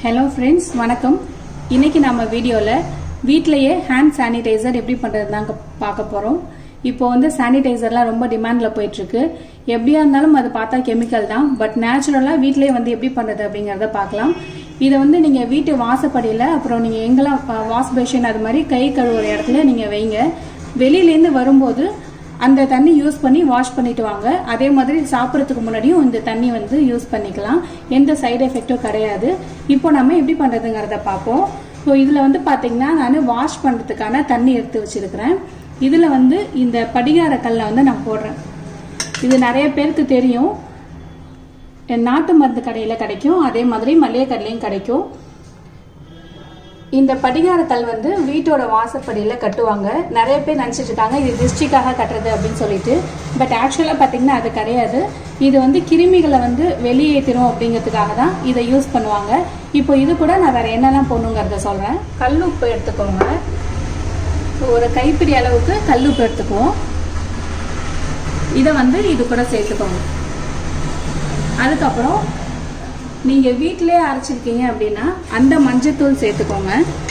hello friends வணக்கம் இன்னைக்கு நம்ம வீடியோவில் வீட்டிலேயே ஹேண்ட் சானிடைசர் எப்படி பண்ணுறது தாங்க பார்க்க போகிறோம் இப்போ வந்து சானிடைசர்லாம் ரொம்ப டிமாண்டில் போயிட்டுருக்கு எப்படியா இருந்தாலும் அது பார்த்தா கெமிக்கல் தான் பட் நேச்சுரலாக வீட்டிலேயே வந்து எப்படி பண்ணுறது அப்படிங்கிறத பார்க்கலாம் இதை வந்து நீங்கள் வீட்டு வாசப்படியில் அப்புறம் நீங்கள் எங்கெல்லாம் வாஷ் பேஷன் அது மாதிரி கை கழுவுற இடத்துல நீங்கள் வைங்க வெளியிலேருந்து வரும்போது அந்த தண்ணி யூஸ் பண்ணி வாஷ் பண்ணிட்டு வாங்க அதே மாதிரி சாப்பிட்றதுக்கு முன்னாடியும் இந்த தண்ணி வந்து யூஸ் பண்ணிக்கலாம் எந்த சைடு எஃபெக்டும் கிடையாது இப்போ நம்ம எப்படி பண்ணுறதுங்கிறத பார்ப்போம் ஸோ இதில் வந்து பார்த்தீங்கன்னா நான் வாஷ் பண்ணுறதுக்கான தண்ணி எடுத்து வச்சிருக்கிறேன் இதில் வந்து இந்த படிகார கல்லை வந்து நான் போடுறேன் இது நிறைய பேருக்கு தெரியும் நாட்டு மருந்து கடையில் கிடைக்கும் அதே மாதிரி மளிகை கடையிலையும் கிடைக்கும் இந்த படிகார கல் வந்து வீட்டோட வாசப்படியில் கட்டுவாங்க நிறைய பேர் நினச்சிட்டு இருக்காங்க இது திருஷ்டிக்காக கட்டுறது அப்படின்னு சொல்லிட்டு பட் ஆக்சுவலாக பார்த்தீங்கன்னா அது கிடையாது இது வந்து கிருமிகளை வந்து வெளியேற்றிடும் அப்படிங்கிறதுக்காக தான் இதை யூஸ் பண்ணுவாங்க இப்போ இது கூட நான் வேற என்னெல்லாம் போடணுங்கிறத சொல்கிறேன் கல் உப்பு எடுத்துக்கோங்க ஒரு கைப்பிடி அளவுக்கு கல் உப்பு எடுத்துக்குவோம் இதை வந்து இது கூட சேர்த்துக்கோங்க அதுக்கப்புறம் நீங்க வீட்டிலே அரைச்சிருக்கீங்க அப்படின்னா அந்த மஞ்சத்தூள் சேர்த்துக்கோங்க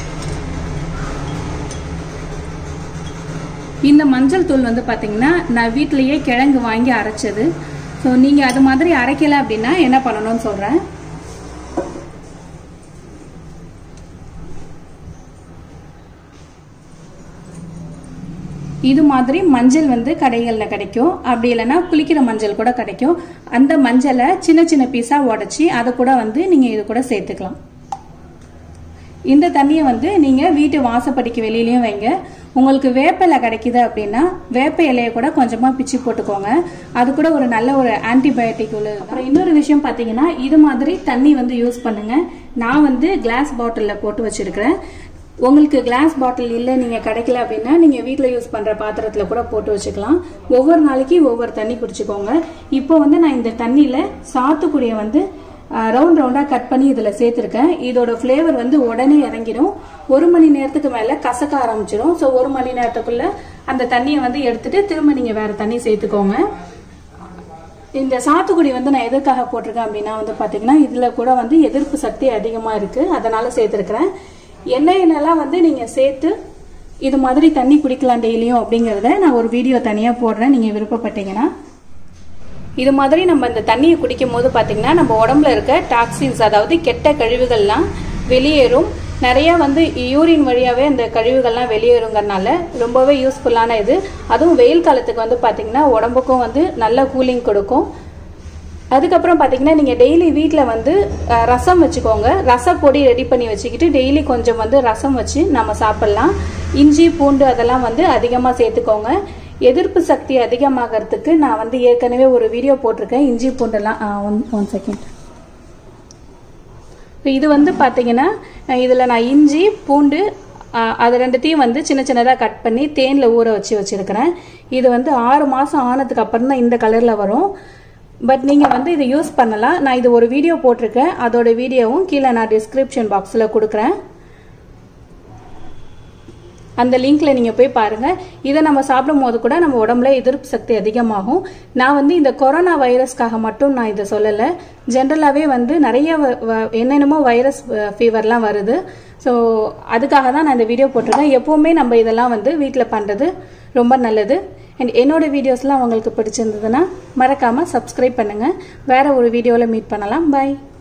இந்த மஞ்சள் தூள் வந்து பாத்தீங்கன்னா நான் வீட்டிலேயே கிழங்கு வாங்கி அரைச்சது ஸோ நீங்க அது மாதிரி அரைக்கல அப்படின்னா என்ன பண்ணணும்னு சொல்றேன் இது மாதிரி மஞ்சள் வந்து கடைகளில் கிடைக்கும் அப்படி இல்லைன்னா குளிக்கிற மஞ்சள் கூட கிடைக்கும் அந்த மஞ்சளை சின்ன சின்ன பீஸாக உடச்சி அதை கூட வந்து நீங்கள் இது கூட சேர்த்துக்கலாம் இந்த தண்ணியை வந்து நீங்கள் வீட்டு வாசப்படிக்கு வெளியிலயும் வைங்க உங்களுக்கு வேப்ப இலை கிடைக்குது அப்படின்னா வேப்ப இலையை கூட கொஞ்சமாக பிச்சு போட்டுக்கோங்க அது கூட ஒரு நல்ல ஒரு ஆன்டிபயோட்டிக் உள்ளது அப்புறம் இன்னொரு விஷயம் பார்த்தீங்கன்னா இது மாதிரி தண்ணி வந்து யூஸ் பண்ணுங்க நான் வந்து கிளாஸ் பாட்டிலில் போட்டு வச்சிருக்கிறேன் உங்களுக்கு கிளாஸ் பாட்டில் இல்லை நீங்கள் கிடைக்கல அப்படின்னா நீங்கள் வீட்டில் யூஸ் பண்ணுற பாத்திரத்தில் கூட போட்டு வச்சுக்கலாம் ஒவ்வொரு நாளைக்கு ஒவ்வொரு தண்ணி குடிச்சுக்கோங்க இப்போ வந்து நான் இந்த தண்ணியில் சாத்துக்குடியை வந்து ரவுண்ட் ரவுண்டாக கட் பண்ணி இதில் சேர்த்துருக்கேன் இதோட ஃப்ளேவர் வந்து உடனே இறங்கிடும் ஒரு மணி நேரத்துக்கு மேலே கசக்க ஆரம்பிச்சிடும் ஸோ ஒரு மணி நேரத்துக்குள்ள அந்த தண்ணியை வந்து எடுத்துட்டு திரும்ப நீங்கள் வேற தண்ணி சேர்த்துக்கோங்க இந்த சாத்துக்குடி வந்து நான் எதற்காக போட்டிருக்கேன் அப்படின்னா வந்து பார்த்தீங்கன்னா இதில் கூட வந்து எதிர்ப்பு சக்தி அதிகமாக இருக்குது அதனால சேர்த்துருக்கிறேன் எண்ணெயிலெல்லாம் வந்து நீங்கள் சேர்த்து இது மாதிரி தண்ணி குடிக்கலாம் டெய்லியும் அப்படிங்கிறத நான் ஒரு வீடியோ தனியாக போடுறேன் நீங்கள் விருப்பப்பட்டீங்கன்னா இது மாதிரி நம்ம இந்த தண்ணியை குடிக்கும் போது பார்த்தீங்கன்னா நம்ம உடம்புல இருக்க டாக்ஸின்ஸ் அதாவது கெட்ட கழிவுகள்லாம் வெளியேறும் நிறைய வந்து யூரின் வழியாகவே அந்த கழிவுகள்லாம் வெளியேறுங்கிறனால ரொம்பவே யூஸ்ஃபுல்லான இது அதுவும் வெயில் காலத்துக்கு வந்து பார்த்தீங்கன்னா உடம்புக்கும் வந்து நல்ல கூலிங் கொடுக்கும் அதுக்கப்புறம் பார்த்தீங்கன்னா நீங்கள் டெய்லி வீட்டில் வந்து ரசம் வச்சுக்கோங்க ரசப்பொடி ரெடி பண்ணி வச்சுக்கிட்டு டெய்லி கொஞ்சம் வந்து ரசம் வச்சு நம்ம சாப்பிட்லாம் இஞ்சி பூண்டு அதெல்லாம் வந்து அதிகமாக சேர்த்துக்கோங்க எதிர்ப்பு சக்தி அதிகமாகறதுக்கு நான் வந்து ஏற்கனவே ஒரு வீடியோ போட்டிருக்கேன் இஞ்சி பூண்டெல்லாம் ஒன் ஒன் செகண்ட் இது வந்து பார்த்தீங்கன்னா இதில் நான் இஞ்சி பூண்டு அது ரெண்டுத்தையும் வந்து சின்ன சின்னதாக கட் பண்ணி தேனில் ஊற வச்சு வச்சுருக்கிறேன் இது வந்து ஆறு மாதம் ஆனதுக்கு அப்புறம் தான் இந்த கலரில் வரும் பட் நீங்கள் வந்து இதை யூஸ் பண்ணலாம் நான் இது ஒரு வீடியோ போட்டிருக்கேன் அதோட வீடியோவும் கீழே நான் டிஸ்கிரிப்ஷன் பாக்ஸில் கொடுக்குறேன் அந்த லிங்க்ல நீங்க போய் பாருங்க இதை நம்ம சாப்பிடும் போது கூட நம்ம உடம்புல எதிர்ப்பு சக்தி அதிகமாகும் நான் வந்து இந்த கொரோனா வைரஸ்க்காக மட்டும் நான் இதை சொல்லலை ஜென்ரலாகவே வந்து நிறைய என்னென்னமோ வைரஸ் ஃபீவர்லாம் வருது ஸோ அதுக்காக தான் நான் இந்த வீடியோ போட்டிருக்கேன் எப்போவுமே நம்ம இதெல்லாம் வந்து வீட்டில் பண்ணுறது ரொம்ப நல்லது அண்ட் என்னோட வீடியோஸ்லாம் உங்களுக்கு பிடிச்சிருந்ததுன்னா மறக்காமல் சப்ஸ்கிரைப் பண்ணுங்கள் வேற ஒரு வீடியோவில் மீட் பண்ணலாம் பாய்